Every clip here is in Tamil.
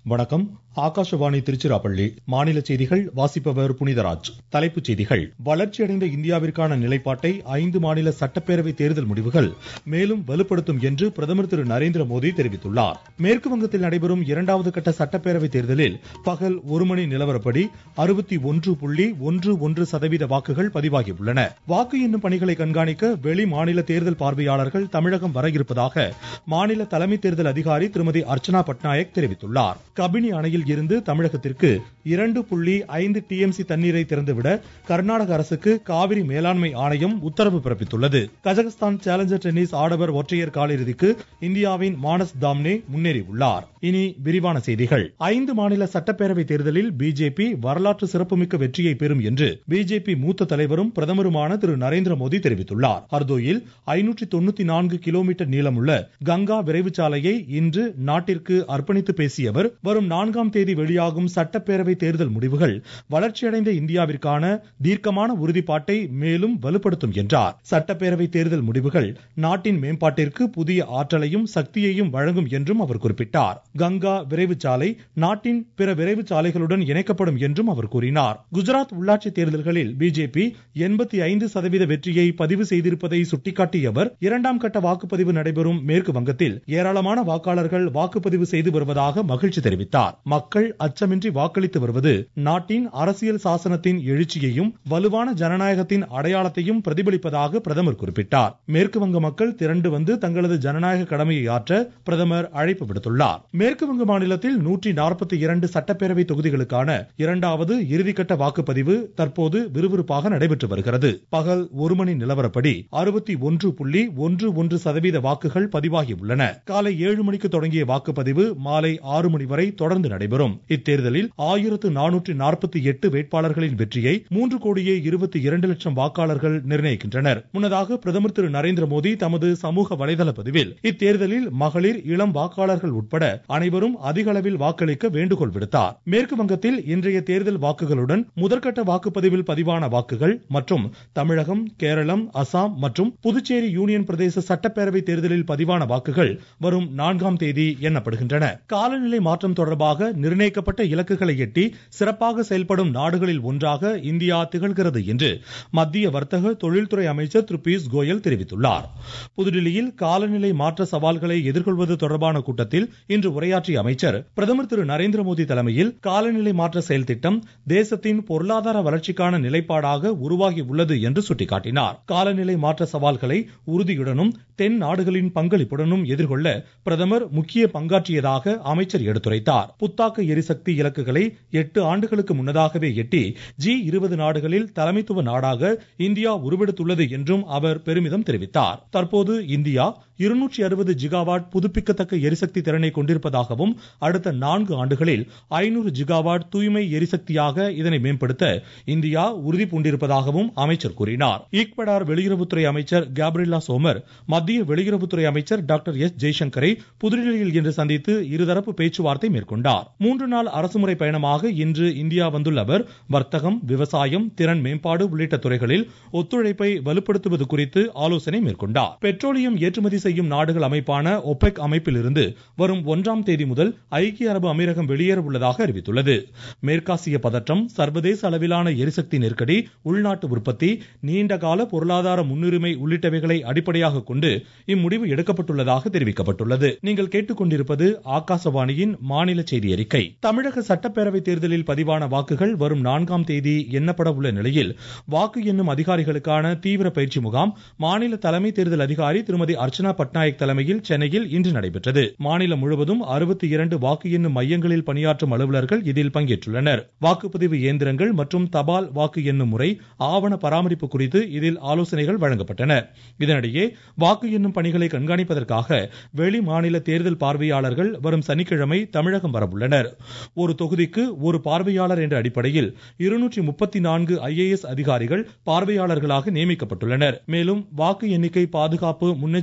வணக்கம் ஆகாஷவாணி திருச்சிராப்பள்ளி மாநில செய்திகள் வாசிப்பவர் புனிதராஜ் தலைப்புச் செய்திகள் வளர்ச்சியடைந்த இந்தியாவிற்கான நிலைப்பாட்டை ஐந்து மாநில சட்டப்பேரவை தேர்தல் முடிவுகள் மேலும் வலுப்படுத்தும் என்று பிரதமர் திரு நரேந்திர மோடி தெரிவித்துள்ளார் மேற்கு வங்கத்தில் நடைபெறும் இரண்டாவது கட்ட சட்டப்பேரவை தேர்தலில் பகல் ஒரு மணி நிலவரப்படி அறுபத்தி ஒன்று புள்ளி ஒன்று ஒன்று சதவீத வாக்குகள் பதிவாகியுள்ளன வாக்கு எண்ணும் பணிகளை கண்காணிக்க வெளி மாநில தேர்தல் பார்வையாளர்கள் தமிழகம் வர இருப்பதாக மாநில தலைமை தேர்தல் அதிகாரி திருமதி அர்ச்சனா பட்நாயக் தெரிவித்துள்ளார் கபினி அணையில் இருந்து தமிழகத்திற்கு இரண்டு புள்ளி ஐந்து டிஎம்சி தண்ணீரை திறந்துவிட கர்நாடக அரசுக்கு காவிரி மேலாண்மை ஆணையம் உத்தரவு பிறப்பித்துள்ளது கஜகஸ்தான் சேலஞ்சர் டென்னிஸ் ஆடவர் ஒற்றையர் காலிறுதிக்கு இந்தியாவின் மானஸ் தாம்னே முன்னேறியுள்ளார் இனி விரிவான செய்திகள் ஐந்து மாநில சட்டப்பேரவை தேர்தலில் பிஜேபி வரலாற்று சிறப்புமிக்க வெற்றியை பெறும் என்று பிஜேபி மூத்த தலைவரும் பிரதமருமான திரு நரேந்திர மோடி தெரிவித்துள்ளார் ஹர்தோயில் ஐநூற்றி தொண்ணூத்தி நான்கு கிலோமீட்டர் நீளமுள்ள கங்கா விரைவு சாலையை இன்று நாட்டிற்கு அர்ப்பணித்து பேசிய அவர் வரும் நான்காம் தேதி வெளியாகும் சட்டப்பேரவை தேர்தல் முடிவுகள் வளர்ச்சியடைந்த இந்தியாவிற்கான தீர்க்கமான உறுதிப்பாட்டை மேலும் வலுப்படுத்தும் என்றார் சட்டப்பேரவை தேர்தல் முடிவுகள் நாட்டின் மேம்பாட்டிற்கு புதிய ஆற்றலையும் சக்தியையும் வழங்கும் என்றும் அவர் குறிப்பிட்டார் கங்கா விரைவு சாலை நாட்டின் பிற விரைவு சாலைகளுடன் இணைக்கப்படும் என்றும் அவர் கூறினார் குஜராத் உள்ளாட்சி தேர்தல்களில் பிஜேபி எண்பத்தி ஐந்து சதவீத வெற்றியை பதிவு செய்திருப்பதை சுட்டிக்காட்டிய அவர் இரண்டாம் கட்ட வாக்குப்பதிவு நடைபெறும் மேற்கு வங்கத்தில் ஏராளமான வாக்காளர்கள் வாக்குப்பதிவு செய்து வருவதாக மகிழ்ச்சி தெரிவித்தார் மக்கள் அச்சமின்றி வாக்களித்து வருவது நாட்டின் அரசியல் சாசனத்தின் எழுச்சியையும் வலுவான ஜனநாயகத்தின் அடையாளத்தையும் பிரதிபலிப்பதாக பிரதமர் குறிப்பிட்டார் மேற்கு வங்க மக்கள் திரண்டு வந்து தங்களது ஜனநாயக கடமையை ஆற்ற பிரதமர் அழைப்பு விடுத்துள்ளார் மேற்கு வங்க மாநிலத்தில் நூற்றி நாற்பத்தி இரண்டு சட்டப்பேரவை தொகுதிகளுக்கான இரண்டாவது இறுதிக்கட்ட வாக்குப்பதிவு தற்போது விறுவிறுப்பாக நடைபெற்று வருகிறது பகல் ஒரு மணி நிலவரப்படி அறுபத்தி ஒன்று புள்ளி ஒன்று ஒன்று சதவீத வாக்குகள் பதிவாகியுள்ளன காலை ஏழு மணிக்கு தொடங்கிய வாக்குப்பதிவு மாலை ஆறு மணி வரை தொடர்ந்து நடைபெறும் இத்தேர்தலில் ஆயிரத்து நானூற்றி நாற்பத்தி எட்டு வேட்பாளர்களின் வெற்றியை மூன்று கோடியே இருபத்தி இரண்டு லட்சம் வாக்காளர்கள் நிர்ணயிக்கின்றனர் முன்னதாக பிரதமர் திரு நரேந்திர மோடி தமது சமூக வலைதள பதிவில் இத்தேர்தலில் மகளிர் இளம் வாக்காளர்கள் உட்பட அனைவரும் அதிக அளவில் வாக்களிக்க வேண்டுகோள் விடுத்தார் மேற்கு வங்கத்தில் இன்றைய தேர்தல் வாக்குகளுடன் முதற்கட்ட வாக்குப்பதிவில் பதிவான வாக்குகள் மற்றும் தமிழகம் கேரளம் அசாம் மற்றும் புதுச்சேரி யூனியன் பிரதேச சட்டப்பேரவை தேர்தலில் பதிவான வாக்குகள் வரும் நான்காம் தேதி எண்ணப்படுகின்றன காலநிலை மாற்றம் தொடர்பாக நிர்ணயிக்கப்பட்ட இலக்குகளை எட்டி சிறப்பாக செயல்படும் நாடுகளில் ஒன்றாக இந்தியா திகழ்கிறது என்று மத்திய வர்த்தக தொழில்துறை அமைச்சர் திரு பியூஷ் கோயல் தெரிவித்துள்ளார் புதுடில்லியில் காலநிலை மாற்ற சவால்களை எதிர்கொள்வது தொடர்பான கூட்டத்தில் இன்று உரையாற்றிய அமைச்சர் பிரதமர் திரு நரேந்திர மோடி தலைமையில் காலநிலை மாற்ற செயல் திட்டம் தேசத்தின் பொருளாதார வளர்ச்சிக்கான நிலைப்பாடாக உருவாகி உள்ளது என்று சுட்டிக்காட்டினார் காலநிலை மாற்ற சவால்களை உறுதியுடனும் தென் நாடுகளின் பங்களிப்புடனும் எதிர்கொள்ள பிரதமர் முக்கிய பங்காற்றியதாக அமைச்சர் எடுத்துரைத்தார் புத்தாக்க எரிசக்தி இலக்குகளை எட்டு ஆண்டுகளுக்கு முன்னதாகவே எட்டி ஜி இருபது நாடுகளில் தலைமைத்துவ நாடாக இந்தியா உருவெடுத்துள்ளது என்றும் அவர் பெருமிதம் தெரிவித்தார் தற்போது இந்தியா இருநூற்றி அறுபது ஜிகாவாட் புதுப்பிக்கத்தக்க எரிசக்தி திறனை கொண்டிருப்பதாகவும் அடுத்த நான்கு ஆண்டுகளில் ஐநூறு ஜிகாவாட் தூய்மை எரிசக்தியாக இதனை மேம்படுத்த இந்தியா உறுதி பூண்டிருப்பதாகவும் அமைச்சர் கூறினார் ஈக்வடார் வெளியுறவுத்துறை அமைச்சர் கேப்ரில்லா சோமர் மத்திய வெளியுறவுத்துறை அமைச்சர் டாக்டர் எஸ் ஜெய்சங்கரை புதுடில்லியில் இன்று சந்தித்து இருதரப்பு பேச்சுவார்த்தை மேற்கொண்டார் மூன்று நாள் அரசுமுறை பயணமாக இன்று இந்தியா வந்துள்ள அவர் வர்த்தகம் விவசாயம் திறன் மேம்பாடு உள்ளிட்ட துறைகளில் ஒத்துழைப்பை வலுப்படுத்துவது குறித்து ஆலோசனை மேற்கொண்டார் பெட்ரோலியம் ஏற்றுமதி செய்யும் நாடுகள் அமைப்பான ஒபெக் அமைப்பில் இருந்து வரும் ஒன்றாம் தேதி முதல் ஐக்கிய அரபு அமீரகம் வெளியேற உள்ளதாக அறிவித்துள்ளது மேற்காசிய பதற்றம் சர்வதேச அளவிலான எரிசக்தி நெருக்கடி உள்நாட்டு உற்பத்தி நீண்டகால பொருளாதார முன்னுரிமை உள்ளிட்டவைகளை அடிப்படையாக கொண்டு இம்முடிவு எடுக்கப்பட்டுள்ளதாக தெரிவிக்கப்பட்டுள்ளது நீங்கள் கேட்டுக்கொண்டிருப்பது ஆகாசவாணியின் மாநில செய்தி அறிக்கை தமிழக சட்டப்பேரவை தேர்தலில் பதிவான வாக்குகள் வரும் நான்காம் தேதி எண்ணப்பட உள்ள நிலையில் வாக்கு எண்ணும் அதிகாரிகளுக்கான தீவிர பயிற்சி முகாம் மாநில தலைமை தேர்தல் அதிகாரி திருமதி அர்ச்சனா பட்நாயக் தலைமையில் சென்னையில் இன்று நடைபெற்றது மாநிலம் முழுவதும் அறுபத்தி இரண்டு வாக்கு எண்ணும் மையங்களில் பணியாற்றும் அலுவலர்கள் இதில் பங்கேற்றுள்ளனர் வாக்குப்பதிவு இயந்திரங்கள் மற்றும் தபால் வாக்கு எண்ணும் முறை ஆவண பராமரிப்பு குறித்து இதில் ஆலோசனைகள் வழங்கப்பட்டன இதனிடையே வாக்கு எண்ணும் பணிகளை கண்காணிப்பதற்காக வெளி மாநில தேர்தல் பார்வையாளர்கள் வரும் சனிக்கிழமை தமிழகம் வரவுள்ளனர் ஒரு தொகுதிக்கு ஒரு பார்வையாளர் என்ற அடிப்படையில் இருநூற்றி முப்பத்தி நான்கு ஐஏஎஸ் அதிகாரிகள் பார்வையாளர்களாக நியமிக்கப்பட்டுள்ளனர் மேலும் வாக்கு எண்ணிக்கை பாதுகாப்பு முன்னெச்சரிக்கை நடவடிக்கை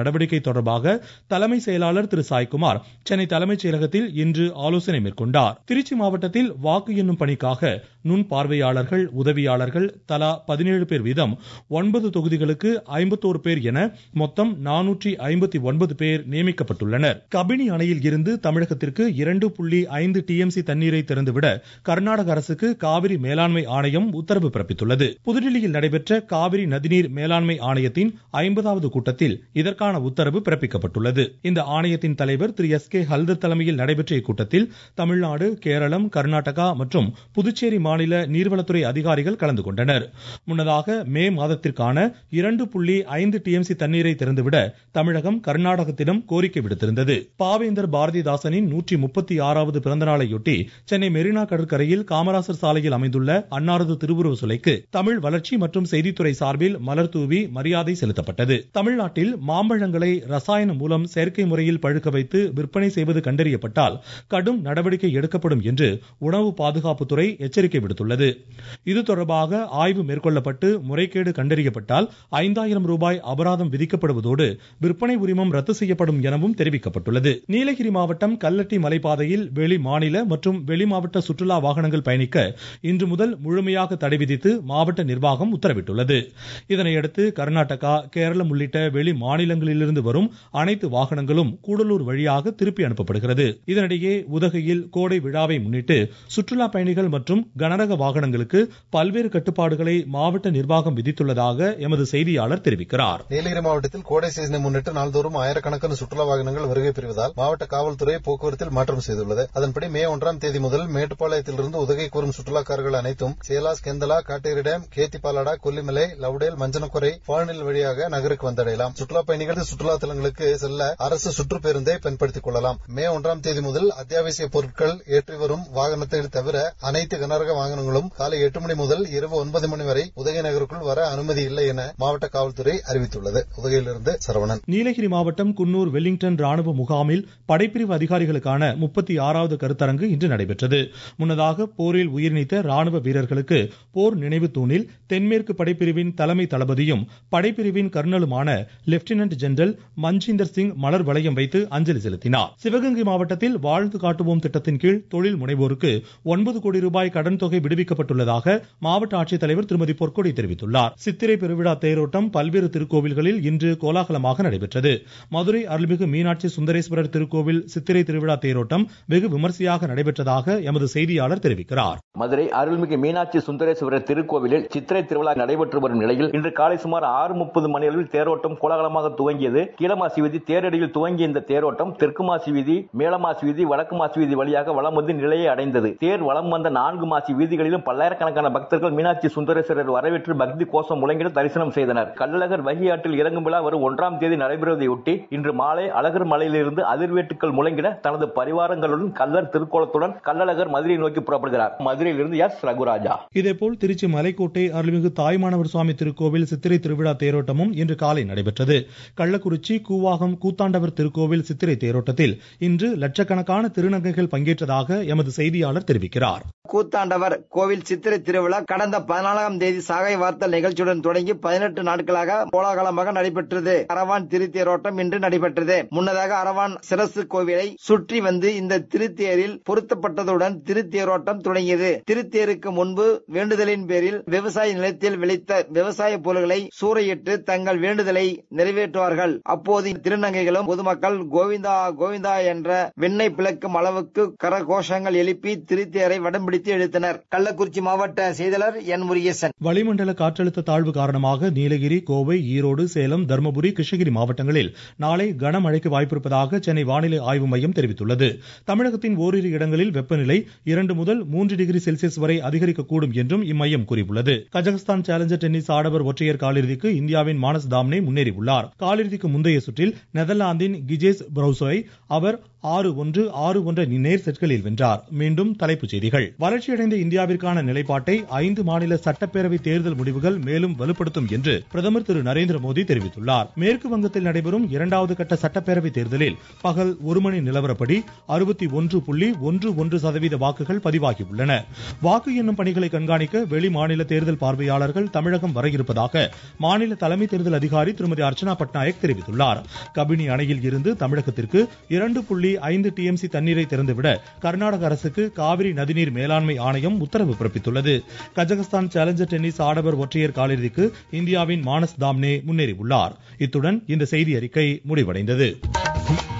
நடவடிக்கை தொடர்பாக தலைமை செயலாளர் திரு சாய்குமார் சென்னை தலைமைச் செயலகத்தில் இன்று ஆலோசனை மேற்கொண்டார் திருச்சி மாவட்டத்தில் வாக்கு எண்ணும் பணிக்காக நுண் பார்வையாளர்கள் உதவியாளர்கள் தலா பதினேழு பேர் வீதம் ஒன்பது தொகுதிகளுக்கு ஐம்பத்தோரு பேர் என மொத்தம் நானூற்றி ஐம்பத்தி ஒன்பது பேர் நியமிக்கப்பட்டுள்ளனர் கபினி அணையில் இருந்து தமிழகத்திற்கு இரண்டு புள்ளி ஐந்து டிஎம்சி தண்ணீரை திறந்துவிட கர்நாடக அரசுக்கு காவிரி மேலாண்மை ஆணையம் உத்தரவு பிறப்பித்துள்ளது புதுடில்லியில் நடைபெற்ற காவிரி நதிநீர் மேலாண்மை ஆணையத்தின் ஐம்பதாவது கூட்டத்தில் இதற்கான உத்தரவு பிறப்பிக்கப்பட்டுள்ளது இந்த ஆணையத்தின் தலைவர் திரு எஸ் கே ஹல்தர் தலைமையில் நடைபெற்ற இக்கூட்டத்தில் தமிழ்நாடு கேரளம் கர்நாடகா மற்றும் புதுச்சேரி மாநில நீர்வளத்துறை அதிகாரிகள் கலந்து கொண்டனர் முன்னதாக மே மாதத்திற்கான இரண்டு புள்ளி ஐந்து டிஎம்சி தண்ணீரை திறந்துவிட தமிழகம் கர்நாடகத்திடம் கோரிக்கை விடுத்திருந்தது பாவேந்தர் பாரதிதாசனின் நூற்றி முப்பத்தி ஆறாவது பிறந்த நாளையொட்டி சென்னை மெரினா கடற்கரையில் காமராசர் சாலையில் அமைந்துள்ள அன்னாரது திருவுருவ சிலைக்கு தமிழ் வளர்ச்சி மற்றும் செய்தித்துறை சார்பில் மலர் தூவி மரியாதை செலுத்தப்பட்டது தமிழ்நாட்டில் மாம்பழங்களை ரசாயனம் மூலம் செயற்கை முறையில் பழுக்க வைத்து விற்பனை செய்வது கண்டறியப்பட்டால் கடும் நடவடிக்கை எடுக்கப்படும் என்று உணவு பாதுகாப்புத்துறை எச்சரிக்கை விடுத்துள்ளது இது தொடர்பாக ஆய்வு மேற்கொள்ளப்பட்டு முறைகேடு கண்டறியப்பட்டால் ஐந்தாயிரம் ரூபாய் அபராதம் விதிக்கப்படுவதோடு விற்பனை உரிமம் ரத்து செய்யப்படும் எனவும் தெரிவிக்கப்பட்டுள்ளது நீலகிரி மாவட்டம் கல்லட்டி மலைப்பாதையில் வெளி மாநில மற்றும் வெளி மாவட்ட சுற்றுலா வாகனங்கள் பயணிக்க இன்று முதல் முழுமையாக தடை விதித்து மாவட்ட நிர்வாகம் உத்தரவிட்டுள்ளது இதனையடுத்து கர்நாடகா கேரளம் உள்ளிட்ட வெளி மாநிலங்களிலிருந்து வரும் அனைத்து வாகனங்களும் கூடலூர் வழியாக திருப்பி அனுப்பப்படுகிறது இதனிடையே உதகையில் கோடை விழாவை முன்னிட்டு சுற்றுலா பயணிகள் மற்றும் கனரக வாகனங்களுக்கு பல்வேறு கட்டுப்பாடுகளை மாவட்ட நிர்வாகம் விதித்துள்ளதாக எமது செய்தியாளர் தெரிவிக்கிறார் நீலகிரி மாவட்டத்தில் கோடை சீசனை முன்னிட்டு நாள்தோறும் ஆயிரக்கணக்கான சுற்றுலா வாகனங்கள் வருகை பெறுவதால் மாவட்ட காவல்துறை போக்குவரத்தில் மாற்றம் செய்துள்ளது அதன்படி மே ஒன்றாம் தேதி முதல் மேட்டுப்பாளையத்திலிருந்து உதகை கூறும் சுற்றுலாக்காரர்கள் அனைத்தும் சேலாஸ் கெந்தலா காட்டேரி டேம் கேத்திப்பாலாடா கொல்லிமலை லவுடேல் மஞ்சனக்குறை பாழ்நில் வழியாக நகருக்கு வந்தடையலாம் சுற்றுலா பயணிகள் சுற்றுலா தலங்களுக்கு செல்ல அரசு சுற்றுப் பேருந்தை பயன்படுத்திக் கொள்ளலாம் மே ஒன்றாம் தேதி முதல் அத்தியாவசிய பொருட்கள் ஏற்றி வரும் வாகனத்தை தவிர அனைத்து கனரக வாகனங்களும் காலை எட்டு மணி முதல் இரவு ஒன்பது மணி வரை உதகை நகருக்குள் வர அனுமதி இல்லை என மாவட்ட காவல்துறை அறிவித்துள்ளது உதகையிலிருந்து சரவணன் நீலகிரி மாவட்டம் குன்னூர் வெலிங்டன் ராணுவ முகாமில் படைப்பிரிவு அதிகாரிகளுக்கான முப்பத்தி ஆறாவது கருத்தரங்கு இன்று நடைபெற்றது முன்னதாக போரில் உயிர்நீத்த ராணுவ வீரர்களுக்கு போர் நினைவு தூணில் தென்மேற்கு படைப்பிரிவின் தலைமை தளபதியும் படைப்பிரிவின் கர்னலுமான லெப்டினன்ட் ஜெனரல் மஞ்சிந்தர் சிங் மலர் வளையம் வைத்து அஞ்சலி செலுத்தினார் சிவகங்கை மாவட்டத்தில் வாழ்த்து காட்டுவோம் திட்டத்தின் கீழ் தொழில் முனைவோருக்கு ஒன்பது கோடி ரூபாய் கடன் தொகை விடுவிக்கப்பட்டுள்ளதாக மாவட்ட ஆட்சித்தலைவர் திருமதி பொற்கொடி தெரிவித்துள்ளார் சித்திரை பெருவிழா தேரோட்டம் பல்வேறு திருக்கோவில்களில் இன்று கோலாகலமாக நடைபெற்றது மதுரை அருள்மிகு மீனாட்சி சுந்தரேஸ்வரர் திருக்கோவில் சித்திரை திருவிழா தேரோட்டம் வெகு விமர்சையாக நடைபெற்றதாக எமது செய்தியாளர் தெரிவிக்கிறார் மதுரை அருள்மிகு மீனாட்சி சுந்தரேஸ்வரர் திருக்கோவிலில் சித்திரை திருவிழா நடைபெற்று வரும் நிலையில் இன்று காலை சுமார் ஆறு முப்பது மணி அளவில் தேரோட்டம் கோலாகலமாக துவங்கியது கீழமாசி வீதி தேரடியில் துவங்கிய இந்த தேரோட்டம் தெற்கு மாசி வீதி மேலமாசி வீதி வடக்கு மாசி வீதி வழியாக வலம் வந்து நிலையை அடைந்தது தேர் வலம் வந்த நான்கு மாசி வீதிகளிலும் பல்லாயிரக்கணக்கான பக்தர்கள் மீனாட்சி சுந்தரேஸ்வரர் வரவேற்று பக்தி கோஷம் முழங்கிட தரிசனம் செய்தனர் கள்ளழகர் வைகை ஆற்றில் இறங்கும் விழா வரும் ஒன்றாம் தேதி நடைபெறுவதையொட்டி இன்று மாலை அழகர் மலையிலிருந்து அதிர்வேட்டுக்கள் முழங்கிட தனது பரிவாரங்களுடன் கல்லர் திருக்கோலத்துடன் கள்ளழகர் மதுரை நோக்கி புறப்படுகிறார் மதுரையிலிருந்து எஸ் ரகுராஜா இதேபோல் திருச்சி மலைக்கோட்டை அருள்மிகு தாய்மானவர் சுவாமி திருக்கோவில் சித்திரை திருவிழா தேரோட்டமும் இன்று காலை நடைபெற்றது கள்ளக்குறிச்சி கூவாகம் கூத்தாண்டவர் திருக்கோவில் சித்திரை தேரோட்டத்தில் இன்று லட்சக்கணக்கான திருநங்கைகள் பங்கேற்றதாக எமது செய்தியாளர் தெரிவிக்கிறார் கூத்தாண்டவர் கோவில் சித்திரை திருவிழா கடந்த பதினாலாம் தேதி சாகை வார்த்தல் நிகழ்ச்சியுடன் தொடங்கி பதினெட்டு நாட்களாக கோலாகலமாக நடைபெற்றது அரவான் திருத்தேரோட்டம் இன்று நடைபெற்றது முன்னதாக அரவான் சிரசு கோவிலை சுற்றி வந்து இந்த திருத்தேரில் பொருத்தப்பட்டதுடன் திருத்தேரோட்டம் தொடங்கியது திருத்தேருக்கு முன்பு வேண்டுதலின் பேரில் விவசாய நிலத்தில் விளைத்த விவசாய பொருள்களை சூறையிட்டு தங்கள் வேண்டுதலை நிறைவேற்றுவார்கள் அப்போது திருநங்கைகளும் பொதுமக்கள் கோவிந்தா கோவிந்தா என்ற வெண்ணை பிளக்கும் அளவுக்கு கரகோஷங்கள் எழுப்பி திருத்தேரை வடம்பிடித்து இழுத்தனர் கள்ளக்குறிச்சி மாவட்ட செய்தியாளர் என் முருகேசன் வளிமண்டல காற்றழுத்த தாழ்வு காரணமாக நீலகிரி கோவை ஈரோடு சேலம் தருமபுரி கிருஷ்ணகிரி மாவட்டங்களில் நாளை கனமழைக்கு வாய்ப்பிருப்பதாக சென்னை வானிலை ஆய்வு மையம் தெரிவித்துள்ளது தமிழகத்தின் ஓரிரு இடங்களில் வெப்பநிலை இரண்டு முதல் மூன்று டிகிரி செல்சியஸ் வரை அதிகரிக்கக்கூடும் என்றும் இம்மையம் கூறியுள்ளது கஜகஸ்தான் சேலஞ்சர் டென்னிஸ் ஆடவர் ஒற்றையர் காலிறுதிக்கு இந்தியாவின் மானஸ் தாம்னே முன்னேறியுள்ளார் காலிறுதிக்கு முந்தைய சுற்றில் நெதர்லாந்தின் கிஜேஸ் பிரௌசோவை அவர் ஆறு ஒன்று ஆறு ஒன்ற நேர் செட்களில் வென்றார் மீண்டும் தலைப்புச் செய்திகள் வளர்ச்சியடைந்த இந்தியாவிற்கான நிலைப்பாட்டை ஐந்து மாநில சட்டப்பேரவை தேர்தல் முடிவுகள் மேலும் வலுப்படுத்தும் என்று பிரதமர் திரு நரேந்திர மோடி தெரிவித்துள்ளார் மேற்கு வங்கத்தில் நடைபெறும் இரண்டாவது கட்ட சட்டப்பேரவை தேர்தலில் பகல் ஒரு மணி நிலவரப்படி அறுபத்தி ஒன்று புள்ளி ஒன்று ஒன்று சதவீத வாக்குகள் பதிவாகியுள்ளன வாக்கு எண்ணும் பணிகளை கண்காணிக்க வெளி மாநில தேர்தல் பார்வையாளர்கள் தமிழகம் வர இருப்பதாக மாநில தலைமை தேர்தல் அதிகாரி திருமதி அர்ச்சனா பட்நாயக் நாயக் தெரிவித்துள்ளார் கபினி அணையில் இருந்து தமிழகத்திற்கு இரண்டு புள்ளி ஐந்து டிஎம்சி தண்ணீரை திறந்துவிட கர்நாடக அரசுக்கு காவிரி நதிநீர் மேலாண்மை ஆணையம் உத்தரவு பிறப்பித்துள்ளது கஜகஸ்தான் சேலஞ்சர் டென்னிஸ் ஆடவர் ஒற்றையர் காலிறுதிக்கு இந்தியாவின் மானஸ் தாம்னே முன்னேறியுள்ளார் இத்துடன் இந்த செய்தி அறிக்கை முடிவடைந்தது